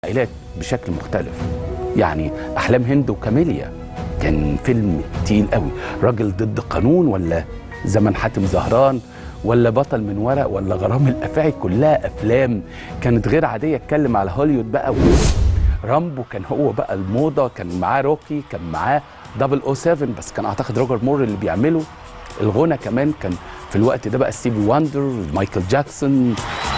عائلات بشكل مختلف يعني احلام هند وكاميليا كان فيلم تقيل قوي راجل ضد قانون ولا زمن حاتم زهران ولا بطل من ورق ولا غرام الافاعي كلها افلام كانت غير عاديه اتكلم على هوليوود بقى رامبو كان هو بقى الموضه كان معاه روكي كان معاه 007 بس كان اعتقد روجر مور اللي بيعمله الغنى كمان كان في الوقت ده بقى ستيفي واندر مايكل جاكسون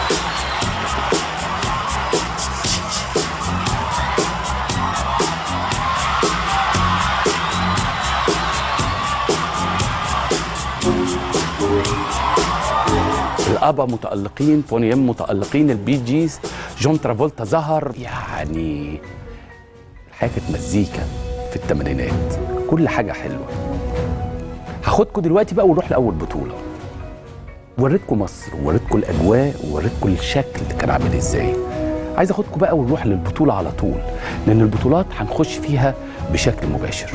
الابا متالقين بوني ام متالقين البي جيز جون ترافولتا ظهر يعني الحياه كانت مزيكا في الثمانينات كل حاجه حلوه هاخدكم دلوقتي بقى ونروح لاول بطوله وريتكم مصر ووريتكم الاجواء ووريتكم الشكل كان عامل ازاي عايز اخدكم بقى ونروح للبطوله على طول لان البطولات هنخش فيها بشكل مباشر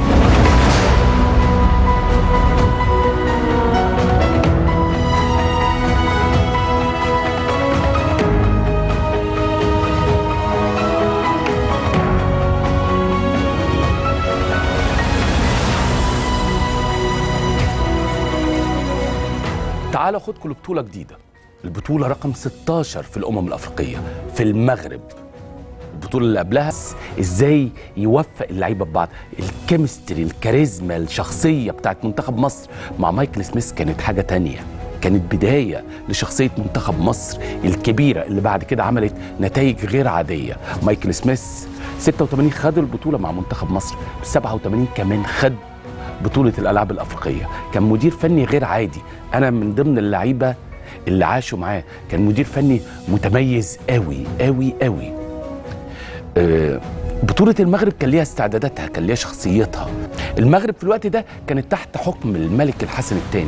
تعالوا خدكم لبطولة جديدة البطولة رقم 16 في الأمم الأفريقية في المغرب البطولة اللي قبلها ازاي يوفق اللعيبة ببعض الكيمستري الكاريزما الشخصية بتاعت منتخب مصر مع مايكل سميث كانت حاجة تانية كانت بداية لشخصية منتخب مصر الكبيرة اللي بعد كده عملت نتائج غير عادية مايكل سميث 86 خد البطولة مع منتخب مصر 87 كمان خد بطولة الألعاب الأفريقية كان مدير فني غير عادي أنا من ضمن اللعيبة اللي عاشوا معاه كان مدير فني متميز قوي قوي قوي آه، بطولة المغرب كان ليها استعداداتها كان ليها شخصيتها المغرب في الوقت ده كانت تحت حكم الملك الحسن الثاني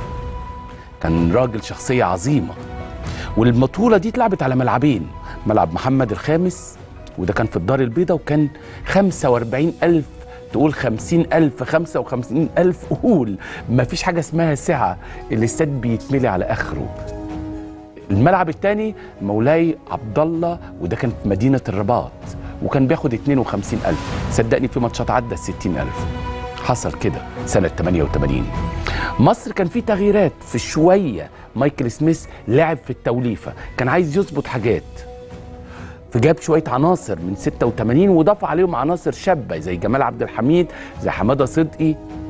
كان راجل شخصية عظيمة والبطولة دي اتلعبت على ملعبين ملعب محمد الخامس وده كان في الدار البيضاء وكان 45 ألف تقول 50 ألف 55 ألف قول ما فيش حاجة اسمها سعة الاستاد بيتملي على آخره الملعب الثاني مولاي عبد الله وده كان في مدينة الرباط وكان بياخد 52 ألف صدقني في ماتشات عدى 60 ألف حصل كده سنة 88 مصر كان في تغييرات في شوية مايكل سميث لعب في التوليفة كان عايز يظبط حاجات فجاب شويه عناصر من 86 وضاف عليهم عناصر شابه زي جمال عبد الحميد زي حماده صدقي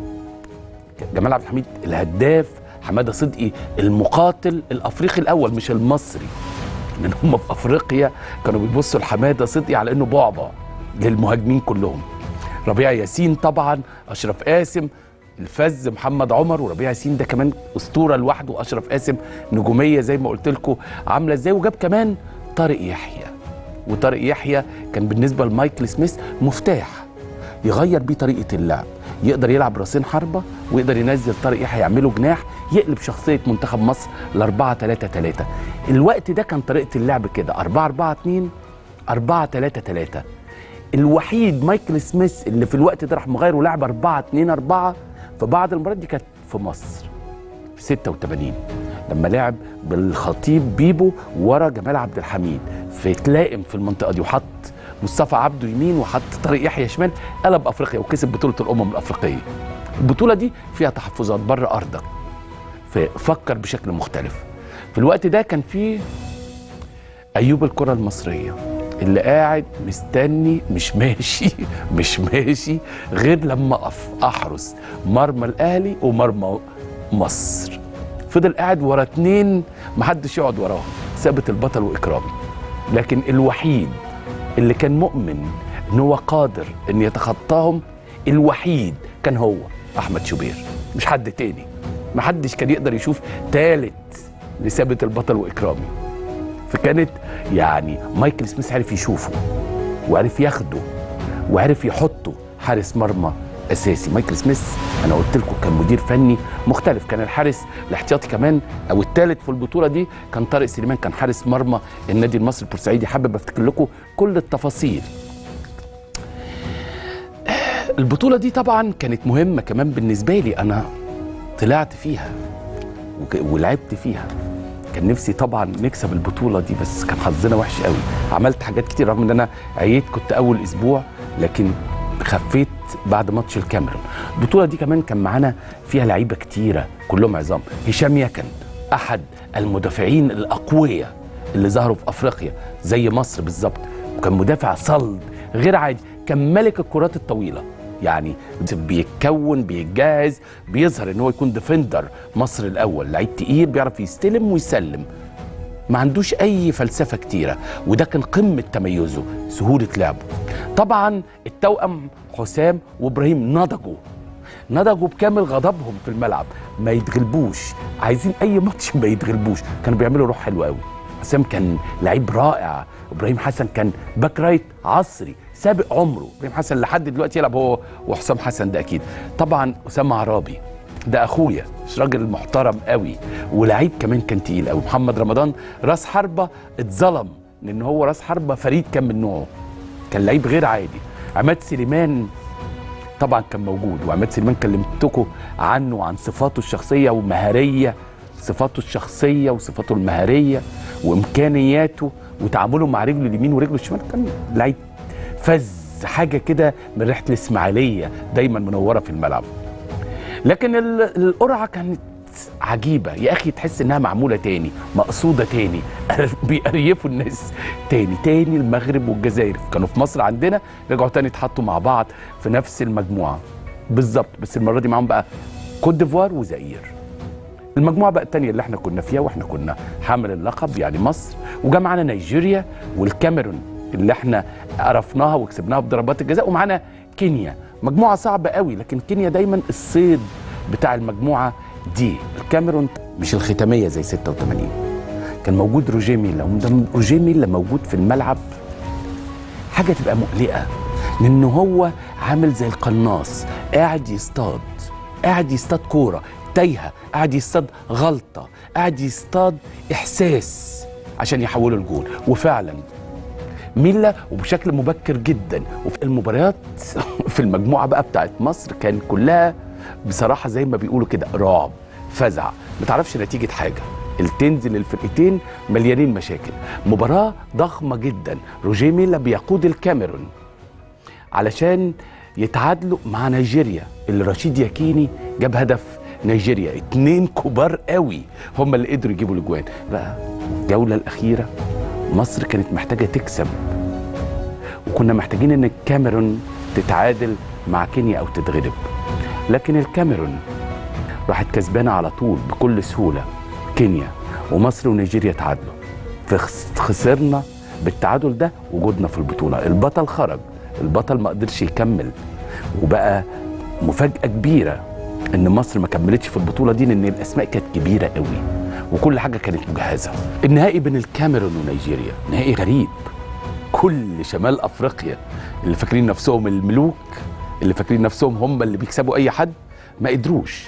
جمال عبد الحميد الهداف حماده صدقي المقاتل الافريقي الاول مش المصري لان هم في افريقيا كانوا بيبصوا لحماده صدقي على انه بعبع للمهاجمين كلهم ربيع ياسين طبعا اشرف قاسم الفز محمد عمر وربيع ياسين ده كمان اسطوره لوحده واشرف قاسم نجوميه زي ما قلت لكم عامله ازاي وجاب كمان طارق يحيى وطارق يحيى كان بالنسبه لمايكل سميث مفتاح يغير بيه طريقه اللعب يقدر يلعب راسين حربه ويقدر ينزل طارق يحيى يعمله جناح يقلب شخصيه منتخب مصر ل 4 3 3 الوقت ده كان طريقه اللعب كده 4 4 2 4 3 3 الوحيد مايكل سميث اللي في الوقت ده راح مغير ولعب 4 2 4 في بعض المباريات دي كانت في مصر في 86 لما لعب بالخطيب بيبو ورا جمال عبد الحميد في تلائم في المنطقه دي وحط مصطفى عبده يمين وحط طارق يحيى شمال قلب افريقيا وكسب بطوله الامم الافريقيه البطوله دي فيها تحفظات بره ارضك ففكر بشكل مختلف في الوقت ده كان في ايوب الكره المصريه اللي قاعد مستني مش ماشي مش ماشي غير لما اقف احرس مرمى الاهلي ومرمى مصر فضل قاعد ورا اتنين محدش يقعد وراهم ثابت البطل واكرامي لكن الوحيد اللي كان مؤمن ان هو قادر ان يتخطاهم الوحيد كان هو احمد شوبير مش حد تاني محدش كان يقدر يشوف تالت لثابت البطل واكرامي فكانت يعني مايكل سميث عرف يشوفه وعرف ياخده وعرف يحطه حارس مرمى اساسي مايكل سميث انا قلت لكم كان مدير فني مختلف كان الحارس الاحتياطي كمان او الثالث في البطوله دي كان طارق سليمان كان حارس مرمى النادي المصري البورسعيدي حابب افتكر لكم كل التفاصيل البطوله دي طبعا كانت مهمه كمان بالنسبه لي انا طلعت فيها وك- ولعبت فيها كان نفسي طبعا نكسب البطوله دي بس كان حظنا وحش قوي عملت حاجات كتير رغم ان انا عييت كنت اول اسبوع لكن خفيت بعد ماتش الكاميرون البطوله دي كمان كان معانا فيها لعيبه كتيره كلهم عظام هشام يكن احد المدافعين الاقوياء اللي ظهروا في افريقيا زي مصر بالظبط وكان مدافع صلب غير عادي كان ملك الكرات الطويله يعني بيتكون بيتجهز بيظهر ان هو يكون ديفندر مصر الاول لعيب تقيل بيعرف يستلم ويسلم ما عندوش اي فلسفه كتيره وده كان قمه تميزه سهوله لعبه طبعا التوأم حسام وابراهيم نضجوا نضجوا بكامل غضبهم في الملعب ما يتغلبوش عايزين اي ماتش ما يتغلبوش كانوا بيعملوا روح حلوه قوي حسام كان لعيب رائع ابراهيم حسن كان باك رايت عصري سابق عمره ابراهيم حسن لحد دلوقتي يلعب هو وحسام حسن ده اكيد طبعا اسامه عرابي ده اخويا مش راجل محترم قوي ولعيب كمان كان تقيل قوي محمد رمضان راس حربه اتظلم لان هو راس حربه فريد كان من نوعه كان لعيب غير عادي عماد سليمان طبعا كان موجود وعماد سليمان كلمتكم عنه عن صفاته الشخصيه ومهاريه صفاته الشخصيه وصفاته المهاريه وامكانياته وتعامله مع رجله اليمين ورجله الشمال كان لعيب فز حاجه كده من ريحه الاسماعيليه دايما منوره في الملعب لكن ال- القرعه كانت عجيبه يا اخي تحس انها معموله تاني مقصوده تاني بيقريفوا الناس تاني تاني المغرب والجزائر كانوا في مصر عندنا رجعوا تاني اتحطوا مع بعض في نفس المجموعه بالظبط بس المره دي معاهم بقى كوت ديفوار وزئير المجموعه بقى التانية اللي احنا كنا فيها واحنا كنا حامل اللقب يعني مصر وجا معانا نيجيريا والكاميرون اللي احنا عرفناها وكسبناها بضربات الجزاء ومعانا كينيا مجموعه صعبه قوي لكن كينيا دايما الصيد بتاع المجموعه دي الكاميرون مش الختاميه زي 86 كان موجود روجيه ميلا وده روجيه ميلا موجود في الملعب حاجه تبقى مقلقه لان هو عامل زي القناص قاعد يصطاد قاعد يصطاد كوره تايهه قاعد يصطاد غلطه قاعد يصطاد احساس عشان يحوله لجول وفعلا ميلا وبشكل مبكر جدا وفي المباريات في المجموعه بقى بتاعت مصر كان كلها بصراحه زي ما بيقولوا كده رعب فزع ما تعرفش نتيجه حاجه تنزل الفرقتين مليانين مشاكل مباراه ضخمه جدا روجيه ميلا بيقود الكاميرون علشان يتعادلوا مع نيجيريا اللي رشيد ياكيني جاب هدف نيجيريا اتنين كبار قوي هم اللي قدروا يجيبوا الاجوان بقى الجوله الاخيره مصر كانت محتاجه تكسب وكنا محتاجين ان الكاميرون تتعادل مع كينيا او تتغلب لكن الكاميرون راحت كسبانه على طول بكل سهوله كينيا ومصر ونيجيريا تعادلوا فخسرنا بالتعادل ده وجودنا في البطوله البطل خرج البطل ما قدرش يكمل وبقى مفاجاه كبيره ان مصر ما كملتش في البطوله دي لان الاسماء كانت كبيره قوي وكل حاجه كانت مجهزه النهائي بين الكاميرون ونيجيريا نهائي غريب كل شمال افريقيا اللي فاكرين نفسهم الملوك اللي فاكرين نفسهم هم اللي بيكسبوا اي حد ما قدروش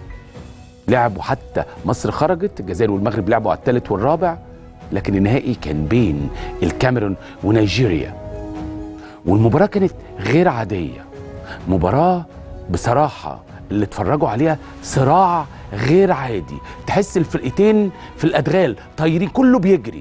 لعبوا حتى مصر خرجت الجزائر والمغرب لعبوا على الثالث والرابع لكن النهائي كان بين الكاميرون ونيجيريا والمباراة كانت غير عادية مباراة بصراحة اللي اتفرجوا عليها صراع غير عادي تحس الفرقتين في الأدغال طايرين كله بيجري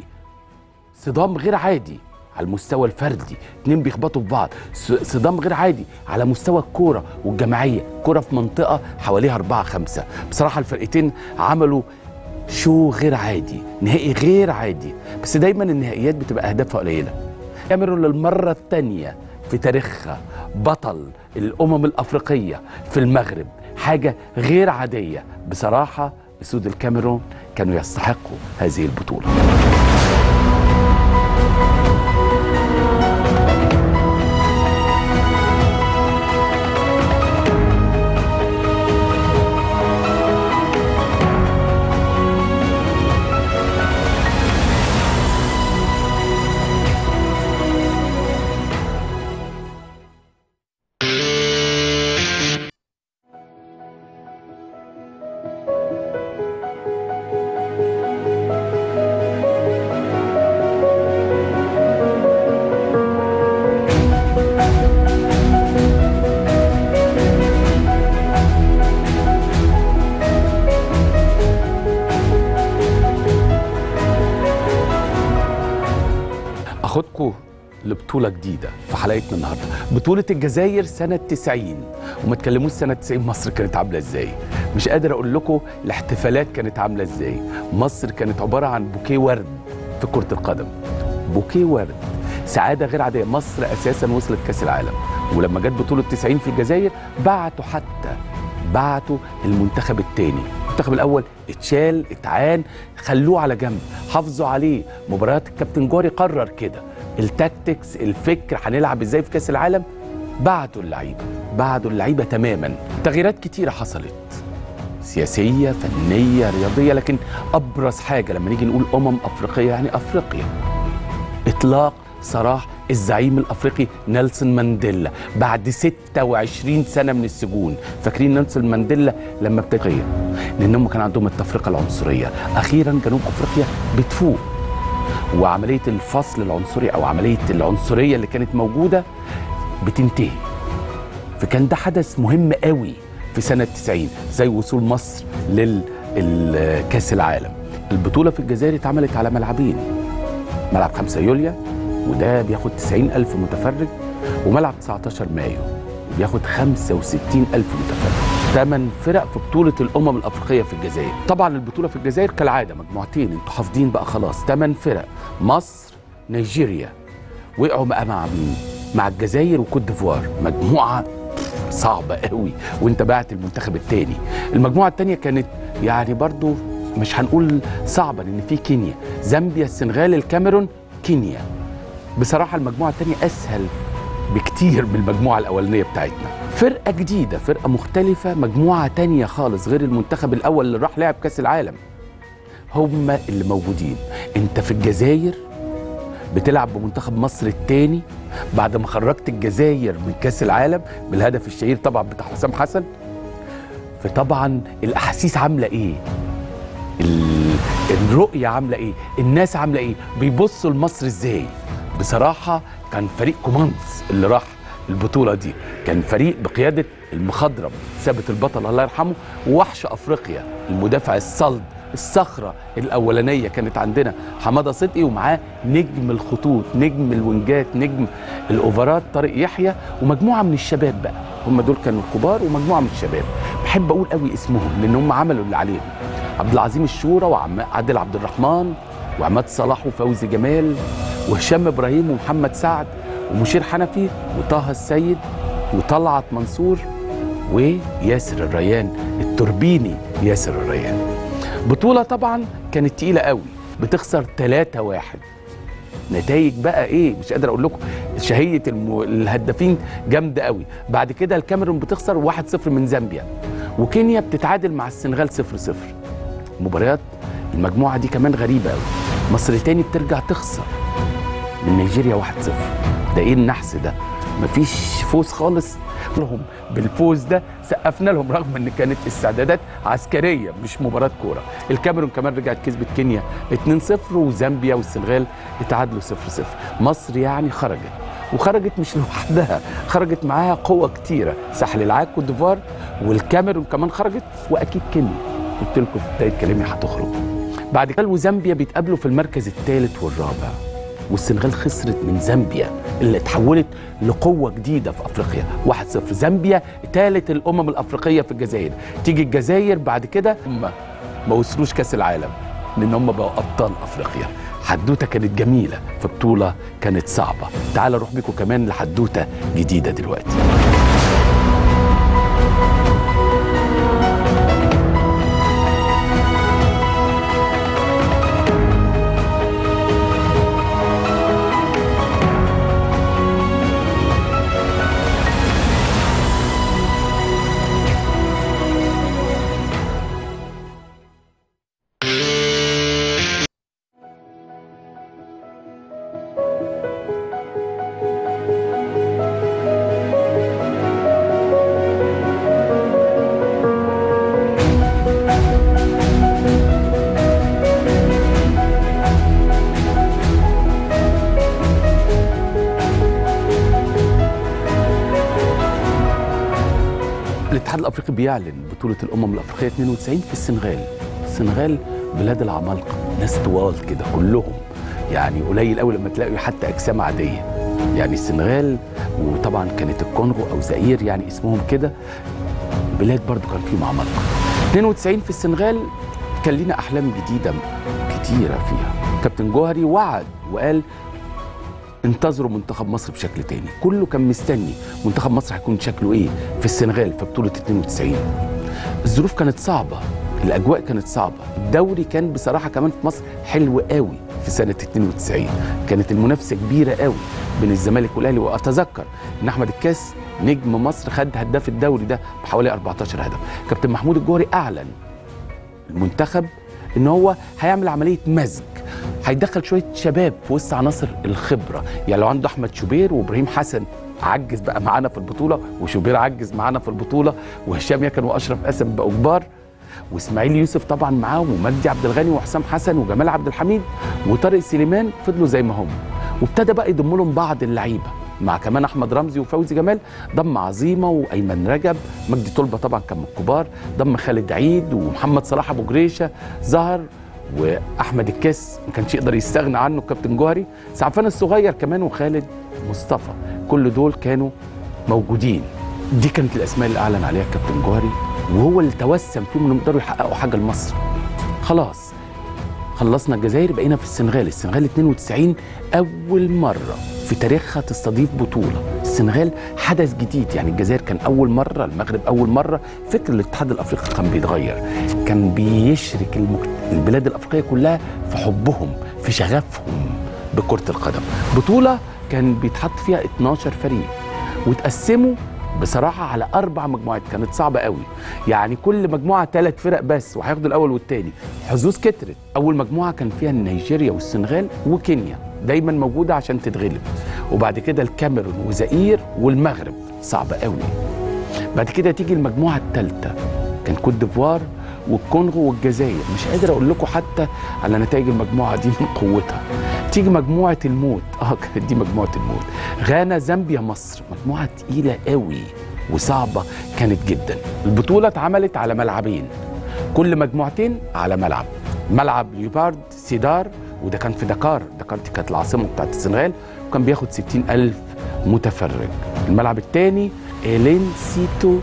صدام غير عادي على المستوى الفردي اتنين بيخبطوا في بعض ص- صدام غير عادي على مستوى الكوره والجماعيه كوره في منطقه حواليها أربعة خمسة بصراحه الفرقتين عملوا شو غير عادي نهائي غير عادي بس دايما النهائيات بتبقى اهدافها قليله كاميرون للمره الثانيه في تاريخها بطل الامم الافريقيه في المغرب حاجه غير عاديه بصراحه اسود الكاميرون كانوا يستحقوا هذه البطوله هاخدكم لبطولة جديدة في حلقتنا النهاردة بطولة الجزائر سنة 90 وما تكلموش سنة 90 مصر كانت عاملة ازاي مش قادر اقول لكم الاحتفالات كانت عاملة ازاي مصر كانت عبارة عن بوكيه ورد في كرة القدم بوكيه ورد سعادة غير عادية مصر أساسا وصلت كأس العالم ولما جت بطولة 90 في الجزائر بعتوا حتى بعتوا المنتخب الثاني المنتخب الاول اتشال اتعان خلوه على جنب حافظوا عليه مباريات الكابتن جوري قرر كده التاكتكس الفكر هنلعب ازاي في كاس العالم بعتوا اللعيبه بعتوا اللعيبه تماما تغييرات كتيره حصلت سياسيه فنيه رياضيه لكن ابرز حاجه لما نيجي نقول امم افريقيه يعني افريقيا اطلاق سراح الزعيم الافريقي نيلسون مانديلا بعد 26 سنه من السجون فاكرين نيلسون مانديلا لما ابتدى لانهم كان عندهم التفرقه العنصريه اخيرا جنوب افريقيا بتفوق وعمليه الفصل العنصري او عمليه العنصريه اللي كانت موجوده بتنتهي فكان ده حدث مهم قوي في سنه 90 زي وصول مصر للكاس العالم البطوله في الجزائر اتعملت على ملعبين ملعب 5 يوليو وده بياخد 90 ألف متفرج وملعب 19 مايو بياخد 65 ألف متفرج ثمان فرق في بطولة الأمم الأفريقية في الجزائر طبعا البطولة في الجزائر كالعادة مجموعتين انتوا حافظين بقى خلاص ثمان فرق مصر نيجيريا وقعوا بقى مع مين مع الجزائر وكوت ديفوار مجموعة صعبة قوي وانت بعت المنتخب الثاني المجموعة الثانية كانت يعني برضو مش هنقول صعبة لأن في كينيا زامبيا السنغال الكاميرون كينيا بصراحة المجموعة الثانية أسهل بكتير من المجموعة الأولانية بتاعتنا فرقة جديدة فرقة مختلفة مجموعة تانية خالص غير المنتخب الأول اللي راح لعب كأس العالم هم اللي موجودين انت في الجزائر بتلعب بمنتخب مصر الثاني بعد ما خرجت الجزائر من كأس العالم بالهدف الشهير طبعا بتاع حسام حسن فطبعا الأحاسيس عاملة إيه ال- الرؤية عاملة إيه الناس عاملة إيه بيبصوا لمصر إزاي بصراحة كان فريق كوماندز اللي راح البطولة دي كان فريق بقيادة المخضرم ثابت البطل الله يرحمه ووحش أفريقيا المدافع الصلب الصخرة الأولانية كانت عندنا حمادة صدقي ومعاه نجم الخطوط نجم الونجات نجم الأوفرات طارق يحيى ومجموعة من الشباب بقى هم دول كانوا الكبار ومجموعة من الشباب بحب أقول قوي اسمهم لأن هم عملوا اللي عليهم عبد العظيم الشورى وعادل عبد الرحمن وعماد صلاح وفوزي جمال وهشام ابراهيم ومحمد سعد ومشير حنفي وطه السيد وطلعت منصور وياسر الريان التوربيني ياسر الريان بطولة طبعا كانت تقيلة قوي بتخسر 3 واحد نتائج بقى ايه مش قادر اقول لكم شهيه الم... الهدافين جامده قوي بعد كده الكاميرون بتخسر 1-0 من زامبيا وكينيا بتتعادل مع السنغال 0-0 مباريات المجموعه دي كمان غريبه قوي مصر تاني بترجع تخسر من نيجيريا 1-0 ده ايه النحس ده مفيش فوز خالص لهم بالفوز ده سقفنا لهم رغم ان كانت استعدادات عسكريه مش مباراه كوره الكاميرون كمان رجعت كسبت كينيا 2-0 وزامبيا والسنغال اتعادلوا 0-0 مصر يعني خرجت وخرجت مش لوحدها خرجت معاها قوه كتيره ساحل العاج كوت ديفوار والكاميرون كمان خرجت واكيد كينيا قلت لكم في بدايه كلامي هتخرج بعد كده وزامبيا بيتقابلوا في المركز الثالث والرابع والسنغال خسرت من زامبيا اللي اتحولت لقوة جديدة في أفريقيا 1-0 زامبيا ثالث الأمم الأفريقية في الجزائر تيجي الجزائر بعد كده هم ما وصلوش كأس العالم لأن هم بقوا أبطال أفريقيا حدوتة كانت جميلة في بطولة كانت صعبة تعال نروح بيكم كمان لحدوتة جديدة دلوقتي الاتحاد الافريقي بيعلن بطوله الامم الافريقيه 92 في السنغال السنغال بلاد العمالقه ناس طوال كده كلهم يعني قليل قوي لما تلاقي حتى اجسام عاديه يعني السنغال وطبعا كانت الكونغو او زئير يعني اسمهم كده بلاد برضو كان فيهم عمالقه 92 في السنغال كان لينا احلام جديده كتيره فيها كابتن جوهري وعد وقال انتظروا منتخب مصر بشكل تاني كله كان مستني منتخب مصر هيكون شكله ايه في السنغال في بطوله 92 الظروف كانت صعبه الاجواء كانت صعبه الدوري كان بصراحه كمان في مصر حلو قوي في سنه 92 كانت المنافسه كبيره قوي بين الزمالك والاهلي واتذكر ان احمد الكاس نجم مصر خد هداف الدوري ده بحوالي 14 هدف كابتن محمود الجوهري اعلن المنتخب ان هو هيعمل عمليه مزج هيدخل شويه شباب في وسط عناصر الخبره يعني لو عنده احمد شوبير وابراهيم حسن عجز بقى معانا في البطوله وشوبير عجز معانا في البطوله وهشام يكن واشرف قاسم بقوا كبار واسماعيل يوسف طبعا معاهم ومجدي عبد الغني وحسام حسن وجمال عبد الحميد وطارق سليمان فضلوا زي ما هم وابتدى بقى يضم لهم بعض اللعيبه مع كمان احمد رمزي وفوزي جمال ضم عظيمه وايمن رجب مجدي طلبه طبعا كان من الكبار ضم خالد عيد ومحمد صلاح ابو جريشه ظهر واحمد الكاس ما كانش يقدر يستغنى عنه كابتن جوهري سعفان الصغير كمان وخالد مصطفى كل دول كانوا موجودين دي كانت الاسماء اللي اعلن عليها كابتن جوهري وهو اللي توسم فيهم انهم يقدروا يحققوا حاجه لمصر خلاص خلصنا الجزائر بقينا في السنغال السنغال 92 اول مره في تاريخها تستضيف بطوله السنغال حدث جديد يعني الجزائر كان اول مره المغرب اول مره فكر الاتحاد الافريقي كان بيتغير كان بيشرك المك... البلاد الافريقيه كلها في حبهم في شغفهم بكره القدم بطوله كان بيتحط فيها 12 فريق وتقسموا بصراحة على أربع مجموعات كانت صعبة قوي يعني كل مجموعة ثلاث فرق بس وهياخدوا الأول والتاني حظوظ كترت أول مجموعة كان فيها نيجيريا والسنغال وكينيا دايما موجودة عشان تتغلب وبعد كده الكاميرون وزئير والمغرب صعبة قوي بعد كده تيجي المجموعة الثالثة كان كوت ديفوار والكونغو والجزائر مش قادر اقول لكم حتى على نتائج المجموعه دي من قوتها تيجي مجموعه الموت اه كانت دي مجموعه الموت غانا زامبيا مصر مجموعه تقيله قوي وصعبه كانت جدا البطوله اتعملت على ملعبين كل مجموعتين على ملعب ملعب ليوبارد سيدار وده كان في دكار دكار دي كانت العاصمه بتاعت السنغال وكان بياخد 60 ألف متفرج الملعب الثاني إلين سيتو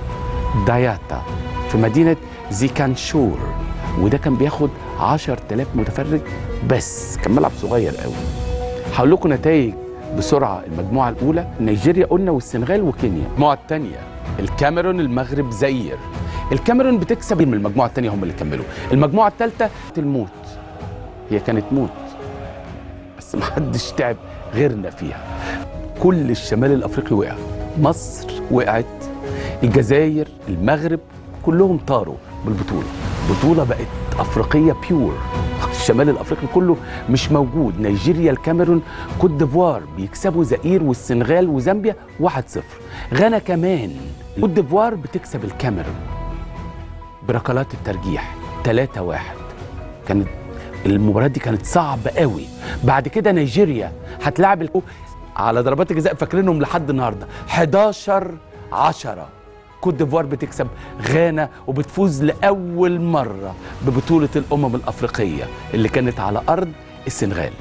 داياتا في مدينة زيكانشور وده كان بياخد 10000 متفرج بس كان ملعب صغير قوي هقول لكم نتائج بسرعه المجموعه الاولى نيجيريا قلنا والسنغال وكينيا المجموعه الثانيه الكاميرون المغرب زئير الكاميرون بتكسب من المجموعه الثانيه هم اللي كملوا المجموعه الثالثه الموت هي كانت موت بس ما حدش تعب غيرنا فيها كل الشمال الافريقي وقع مصر وقعت الجزائر المغرب كلهم طاروا بالبطوله بطوله بقت افريقيه بيور الشمال الافريقي كله مش موجود نيجيريا الكاميرون كوت ديفوار بيكسبوا زئير والسنغال وزامبيا 1-0 غانا كمان كوت ديفوار بتكسب الكاميرون بركلات الترجيح 3-1 كانت المباراه دي كانت صعبه قوي بعد كده نيجيريا هتلاعب الكو على ضربات الجزاء فاكرينهم لحد النهارده 11 10 كوت ديفوار بتكسب غانا وبتفوز لاول مره ببطوله الامم الافريقيه اللي كانت على ارض السنغال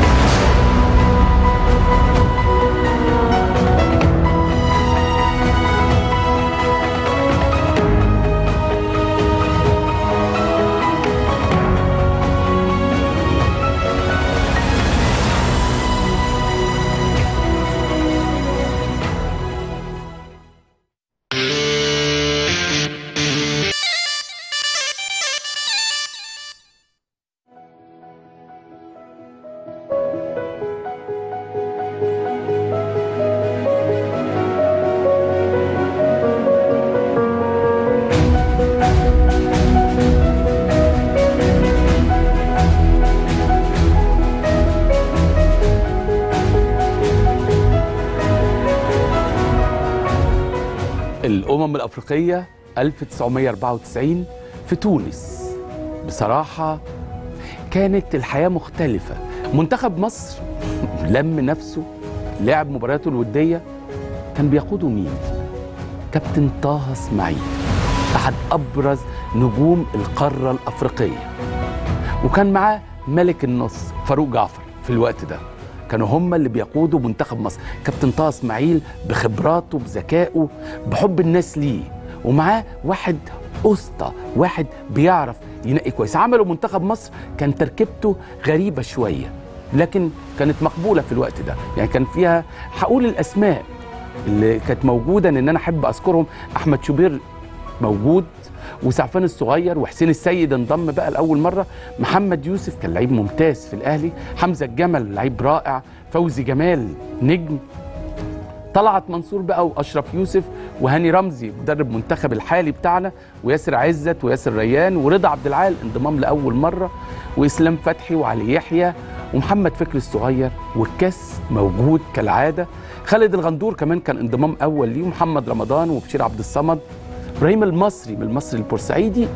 الامم الافريقيه 1994 في تونس بصراحه كانت الحياه مختلفه منتخب مصر لم نفسه لعب مبارياته الوديه كان بيقوده مين كابتن طه اسماعيل احد ابرز نجوم القاره الافريقيه وكان معاه ملك النص فاروق جعفر في الوقت ده كانوا هم اللي بيقودوا منتخب مصر كابتن طه اسماعيل بخبراته بذكائه بحب الناس ليه ومعاه واحد اسطى واحد بيعرف ينقي كويس عملوا منتخب مصر كان تركيبته غريبه شويه لكن كانت مقبوله في الوقت ده يعني كان فيها هقول الاسماء اللي كانت موجوده ان انا احب اذكرهم احمد شوبير موجود وسعفان الصغير وحسين السيد انضم بقى لاول مره محمد يوسف كان لعيب ممتاز في الاهلي حمزه الجمل لعيب رائع فوزي جمال نجم طلعت منصور بقى واشرف يوسف وهاني رمزي مدرب منتخب الحالي بتاعنا وياسر عزت وياسر ريان ورضا عبد العال انضمام لاول مره واسلام فتحي وعلي يحيى ومحمد فكري الصغير والكاس موجود كالعاده خالد الغندور كمان كان انضمام اول ليه ومحمد رمضان وبشير عبد الصمد ابراهيم المصري من المصري البورسعيدي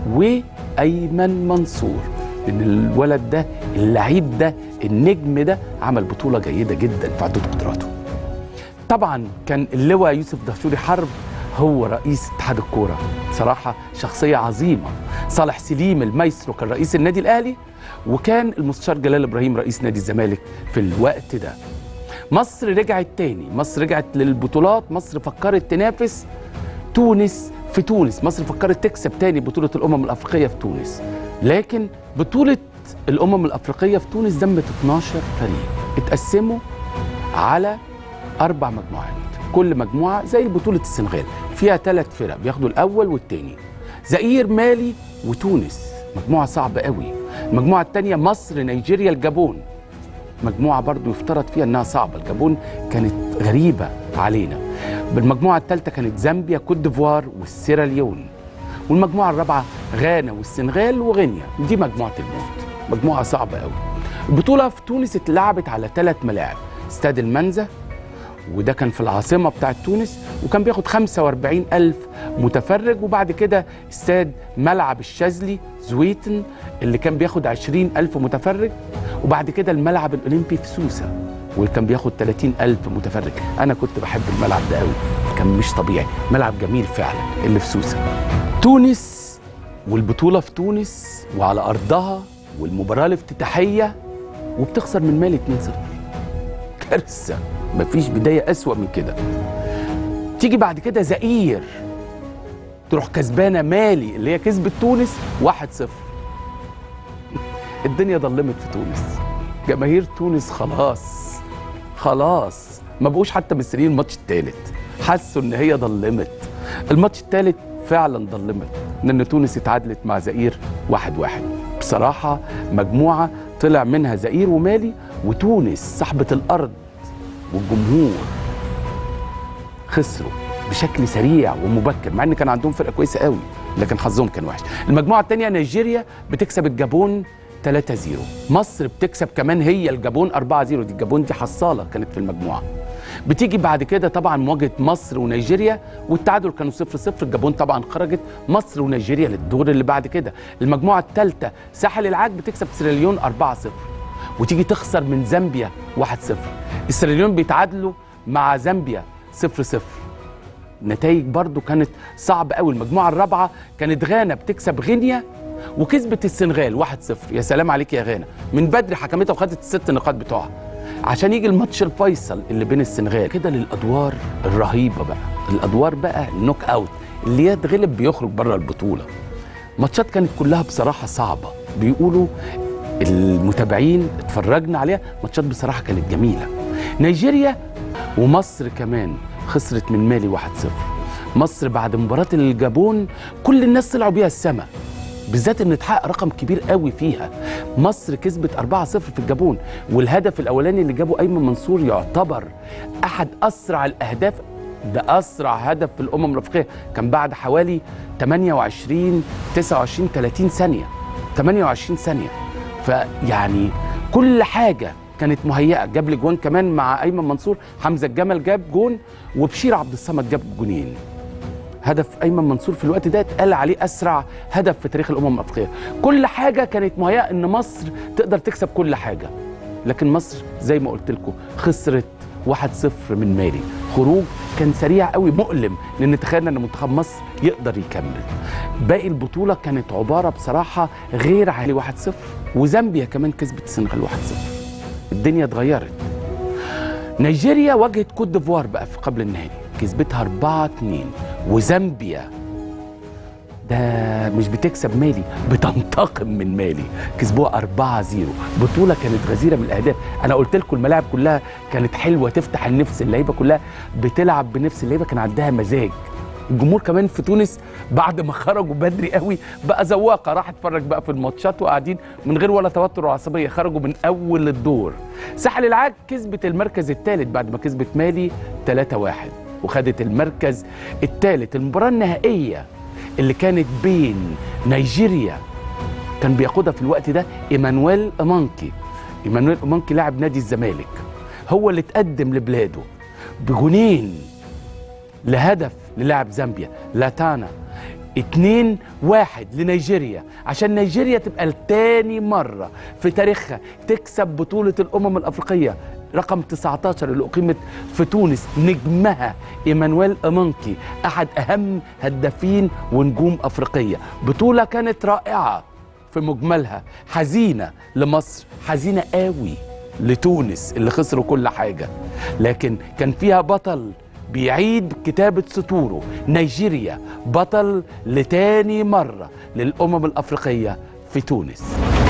وايمن منصور ان الولد ده اللعيب ده النجم ده عمل بطوله جيده جدا في عدد قدراته طبعا كان اللواء يوسف دهشوري حرب هو رئيس اتحاد الكوره بصراحه شخصيه عظيمه صالح سليم المايسترو كان رئيس النادي الاهلي وكان المستشار جلال ابراهيم رئيس نادي الزمالك في الوقت ده مصر رجعت تاني مصر رجعت للبطولات مصر فكرت تنافس تونس في تونس مصر فكرت تكسب تاني بطولة الأمم الأفريقية في تونس لكن بطولة الأمم الأفريقية في تونس دمت 12 فريق اتقسموا على أربع مجموعات كل مجموعة زي بطولة السنغال فيها ثلاث فرق بياخدوا الأول والتاني زئير مالي وتونس مجموعة صعبة قوي المجموعة التانية مصر نيجيريا الجابون مجموعة برضو يفترض فيها أنها صعبة الجابون كانت غريبة علينا بالمجموعة الثالثة كانت زامبيا كوت ديفوار والسيراليون والمجموعة الرابعة غانا والسنغال وغينيا دي مجموعة الموت مجموعة صعبة قوي البطولة في تونس اتلعبت على ثلاث ملاعب استاد المنزة وده كان في العاصمة بتاعت تونس وكان بياخد 45 ألف متفرج وبعد كده استاد ملعب الشاذلي زويتن اللي كان بياخد 20 ألف متفرج وبعد كده الملعب الأولمبي في سوسة واللي كان بياخد 30 ألف متفرج أنا كنت بحب الملعب ده قوي كان مش طبيعي ملعب جميل فعلا اللي في سوسة تونس والبطولة في تونس وعلى أرضها والمباراة الافتتاحية وبتخسر من مالي 2-0 كارثة مفيش بداية أسوأ من كده تيجي بعد كده زئير تروح كسبانة مالي اللي هي كسبت تونس 1-0 الدنيا ضلمت في تونس جماهير تونس خلاص خلاص ما بقوش حتى مستنيين الماتش الثالث حسوا ان هي ضلمت الماتش الثالث فعلا ضلمت لان تونس اتعادلت مع زئير واحد واحد بصراحة مجموعة طلع منها زئير ومالي وتونس صاحبة الأرض والجمهور خسروا بشكل سريع ومبكر مع ان كان عندهم فرقه كويسه قوي لكن حظهم كان وحش المجموعه الثانيه نيجيريا بتكسب الجابون 3-0 مصر بتكسب كمان هي الجابون 4-0 دي الجابون دي حصاله كانت في المجموعه بتيجي بعد كده طبعا مواجهه مصر ونيجيريا والتعادل كانوا 0 0 الجابون طبعا خرجت مصر ونيجيريا للدور اللي بعد كده المجموعه الثالثه ساحل العاج بتكسب سيراليون 4 0 وتيجي تخسر من زامبيا 1 0 السيراليون بيتعادلوا مع زامبيا 0 0 نتائج برضو كانت صعبة قوي المجموعة الرابعة كانت غانا بتكسب غينيا وكسبت السنغال 1-0 يا سلام عليك يا غانا من بدري حكمتها وخدت الست نقاط بتوعها عشان يجي الماتش الفيصل اللي بين السنغال كده للادوار الرهيبه بقى الادوار بقى النوك اوت اللي يتغلب بيخرج بره البطوله ماتشات كانت كلها بصراحه صعبه بيقولوا المتابعين اتفرجنا عليها ماتشات بصراحه كانت جميله نيجيريا ومصر كمان خسرت من مالي 1-0 مصر بعد مباراه الجابون كل الناس طلعوا بيها السما بالذات ان اتحقق رقم كبير قوي فيها مصر كسبت 4-0 في الجابون والهدف الاولاني اللي جابه ايمن منصور يعتبر احد اسرع الاهداف ده اسرع هدف في الامم الافريقيه كان بعد حوالي 28 29 30 ثانيه 28 ثانيه فيعني كل حاجه كانت مهيئه جاب لي جوان كمان مع ايمن منصور حمزه الجمل جاب جون وبشير عبد الصمد جاب جونين هدف ايمن منصور في الوقت ده اتقال عليه اسرع هدف في تاريخ الامم الافريقيه كل حاجه كانت مهيئه ان مصر تقدر تكسب كل حاجه لكن مصر زي ما قلت لكم خسرت 1-0 من مالي خروج كان سريع قوي مؤلم لان تخيلنا ان منتخب مصر يقدر يكمل باقي البطوله كانت عباره بصراحه غير عالي 1-0 وزامبيا كمان كسبت السنغال 1-0 الدنيا اتغيرت نيجيريا واجهت كوت ديفوار بقى في قبل النهائي كسبتها 4 2 وزامبيا ده مش بتكسب مالي بتنتقم من مالي كسبوها 4 0 بطوله كانت غزيره من الاهداف انا قلت لكم الملاعب كلها كانت حلوه تفتح النفس اللعيبه كلها بتلعب بنفس اللعيبه كان عندها مزاج الجمهور كمان في تونس بعد ما خرجوا بدري قوي بقى زواقه راح اتفرج بقى في الماتشات وقاعدين من غير ولا توتر وعصبيه خرجوا من اول الدور ساحل العاج كسبت المركز الثالث بعد ما كسبت مالي 3 1 وخدت المركز الثالث المباراه النهائيه اللي كانت بين نيجيريا كان بيقودها في الوقت ده ايمانويل امانكي ايمانويل امانكي لاعب نادي الزمالك هو اللي تقدم لبلاده بجونين لهدف للاعب زامبيا لاتانا اتنين واحد لنيجيريا عشان نيجيريا تبقى لتاني مرة في تاريخها تكسب بطولة الأمم الأفريقية رقم 19 اللي أقيمت في تونس نجمها إيمانويل أمانكي أحد أهم هدافين ونجوم أفريقية بطولة كانت رائعة في مجملها حزينة لمصر حزينة قوي لتونس اللي خسروا كل حاجة لكن كان فيها بطل بيعيد كتابة سطوره نيجيريا بطل لتاني مرة للأمم الأفريقية في تونس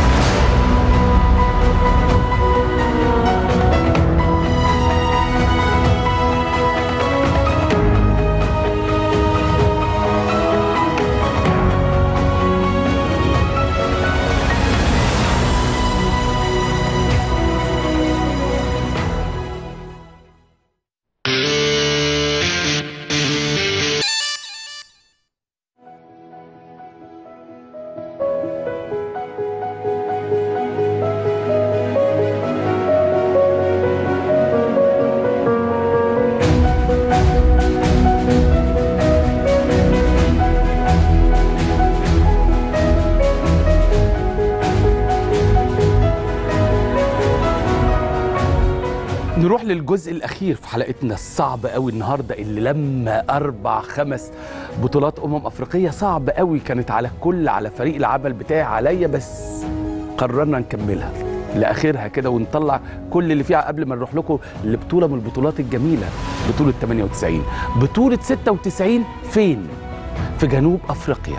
نروح للجزء الاخير في حلقتنا الصعب قوي النهارده اللي لما اربع خمس بطولات امم افريقيه صعب قوي كانت على الكل على فريق العمل بتاعي عليا بس قررنا نكملها لاخرها كده ونطلع كل اللي فيها قبل ما نروح لكم لبطوله من البطولات الجميله بطوله 98 بطوله 96 فين في جنوب افريقيا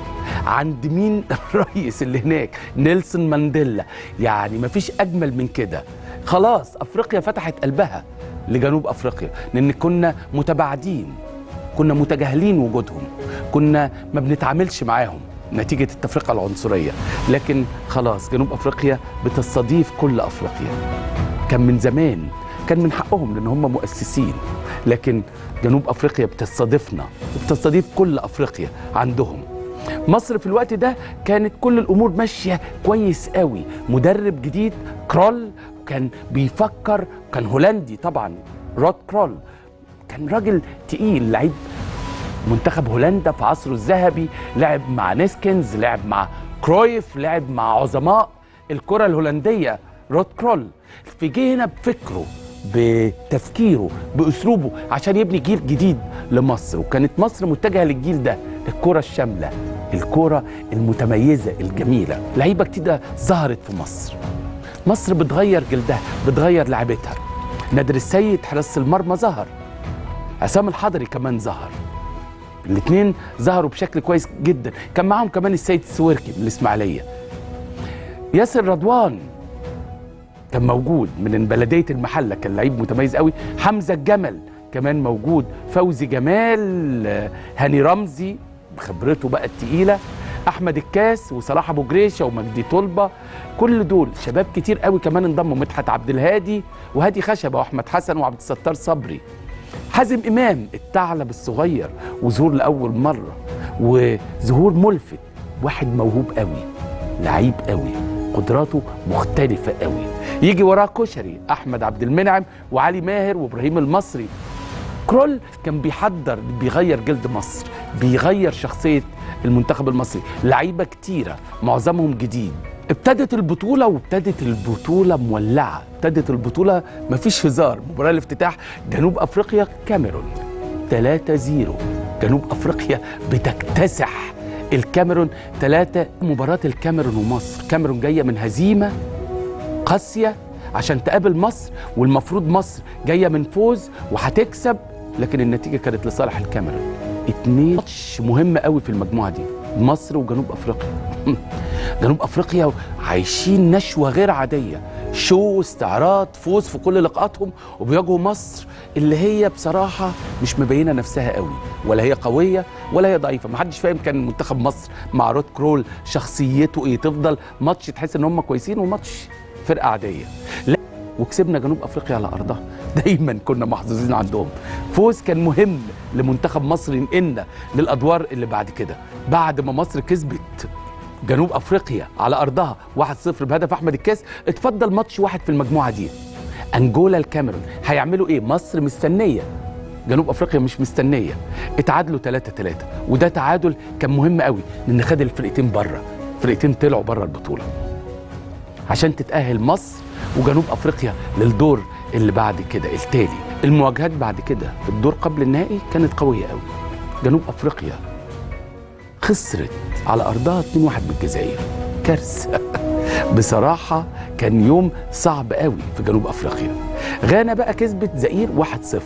عند مين الرئيس اللي هناك نيلسون مانديلا يعني مفيش اجمل من كده خلاص افريقيا فتحت قلبها لجنوب افريقيا لان كنا متباعدين كنا متجاهلين وجودهم كنا ما بنتعاملش معاهم نتيجة التفرقة العنصرية لكن خلاص جنوب أفريقيا بتستضيف كل أفريقيا كان من زمان كان من حقهم لأن هم مؤسسين لكن جنوب أفريقيا بتستضيفنا وبتستضيف كل أفريقيا عندهم مصر في الوقت ده كانت كل الامور ماشيه كويس قوي مدرب جديد كرول كان بيفكر كان هولندي طبعا رود كرول كان راجل تقيل لعيب منتخب هولندا في عصره الذهبي لعب مع نيسكنز لعب مع كرويف لعب مع عظماء الكره الهولنديه رود كرول في جه هنا بفكره بتفكيره باسلوبه عشان يبني جيل جديد لمصر وكانت مصر متجهه للجيل ده الكره الشامله الكره المتميزه الجميله لعيبه كتير ظهرت في مصر مصر بتغير جلدها بتغير لعبتها نادر السيد حراسه المرمى ظهر عصام الحضري كمان ظهر الاثنين ظهروا بشكل كويس جدا كان معاهم كمان السيد السويركي من الاسماعيليه ياسر رضوان كان موجود من بلديه المحله كان لعيب متميز قوي حمزه الجمل كمان موجود فوزي جمال هاني رمزي بخبرته بقى التقيله احمد الكاس وصلاح ابو جريشه ومجدي طلبه كل دول شباب كتير قوي كمان انضموا مدحت عبد الهادي وهادي خشبه واحمد حسن وعبد الستار صبري حازم امام الثعلب الصغير وظهور لاول مره وظهور ملفت واحد موهوب قوي لعيب قوي قدراته مختلفه قوي يجي وراه كشري احمد عبد المنعم وعلي ماهر وابراهيم المصري كرول كان بيحضر بيغير جلد مصر بيغير شخصيه المنتخب المصري لعيبه كتيره معظمهم جديد ابتدت البطولة وابتدت البطولة مولعة ابتدت البطولة مفيش هزار مباراة الافتتاح جنوب أفريقيا كاميرون 3 0 جنوب أفريقيا بتكتسح الكاميرون 3 مباراة الكاميرون ومصر كاميرون جاية من هزيمة قاسية عشان تقابل مصر والمفروض مصر جايه من فوز وهتكسب لكن النتيجه كانت لصالح الكاميرون اتنين ماتش مهم قوي في المجموعه دي مصر وجنوب افريقيا جنوب افريقيا عايشين نشوه غير عاديه شو استعراض فوز في كل لقاءاتهم وبيواجهوا مصر اللي هي بصراحه مش مبينه نفسها قوي ولا هي قويه ولا هي ضعيفه ما حدش فاهم كان منتخب مصر مع رود كرول شخصيته ايه تفضل ماتش تحس ان هم كويسين وماتش فرقه عاديه لا وكسبنا جنوب افريقيا على ارضها دايما كنا محظوظين عندهم فوز كان مهم لمنتخب مصر ينقلنا للادوار اللي بعد كده بعد ما مصر كسبت جنوب افريقيا على ارضها 1-0 بهدف احمد الكاس اتفضل ماتش واحد في المجموعه دي انجولا الكاميرون هيعملوا ايه مصر مستنيه جنوب افريقيا مش مستنيه اتعادلوا 3 3 وده تعادل كان مهم قوي لان خد الفرقتين بره فرقتين طلعوا بره البطوله عشان تتاهل مصر وجنوب افريقيا للدور اللي بعد كده التالي المواجهات بعد كده في الدور قبل النهائي كانت قويه قوي جنوب افريقيا خسرت على ارضها 2-1 من الجزائر كارثه بصراحه كان يوم صعب قوي في جنوب افريقيا غانا بقى كسبت زئير 1-0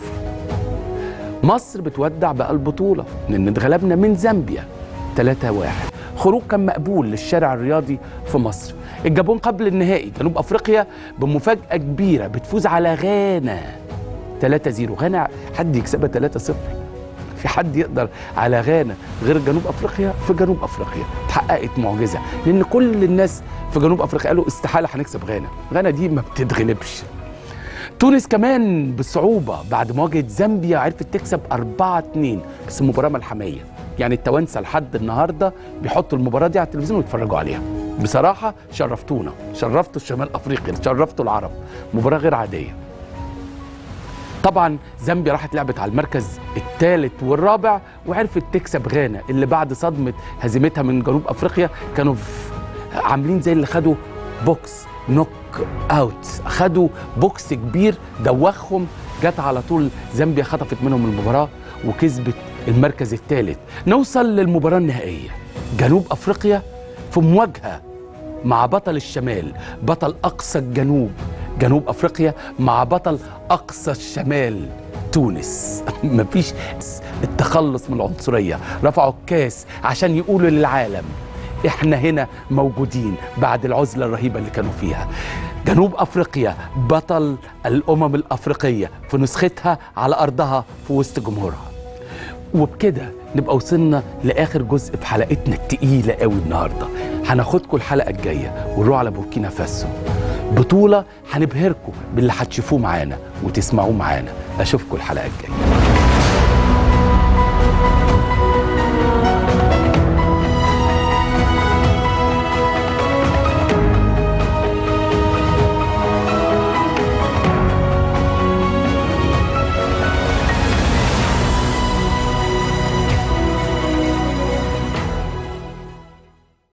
مصر بتودع بقى البطوله لان اتغلبنا من زامبيا 3-1 خروج كان مقبول للشارع الرياضي في مصر الجابون قبل النهائي جنوب افريقيا بمفاجاه كبيره بتفوز على غانا 3-0 غانا حد يكسبها 3-0 في حد يقدر على غانا غير جنوب افريقيا في جنوب افريقيا اتحققت معجزه لان كل الناس في جنوب افريقيا قالوا استحاله هنكسب غانا غانا دي ما بتتغلبش تونس كمان بصعوبه بعد مواجهه زامبيا عرفت تكسب 4 2 بس مباراه ملحميه يعني التوانسه لحد النهارده بيحطوا المباراه دي على التلفزيون ويتفرجوا عليها بصراحه شرفتونا شرفتوا الشمال افريقيا شرفتوا العرب مباراه غير عاديه طبعا زامبيا راحت لعبت على المركز الثالث والرابع وعرفت تكسب غانا اللي بعد صدمه هزيمتها من جنوب افريقيا كانوا عاملين زي اللي خدوا بوكس نوك اوت خدوا بوكس كبير دوخهم جت على طول زامبيا خطفت منهم المباراه وكسبت المركز الثالث نوصل للمباراه النهائيه جنوب افريقيا في مواجهه مع بطل الشمال بطل اقصى الجنوب جنوب افريقيا مع بطل اقصى الشمال تونس مفيش التخلص من العنصريه رفعوا الكاس عشان يقولوا للعالم احنا هنا موجودين بعد العزله الرهيبه اللي كانوا فيها جنوب افريقيا بطل الامم الافريقيه في نسختها على ارضها في وسط جمهورها وبكده نبقى وصلنا لاخر جزء في حلقتنا التقيله قوي النهارده هناخدكم الحلقه الجايه ونروح على بوركينا فاسو بطوله هنبهركم باللي هتشوفوه معانا وتسمعوه معانا اشوفكم الحلقه الجايه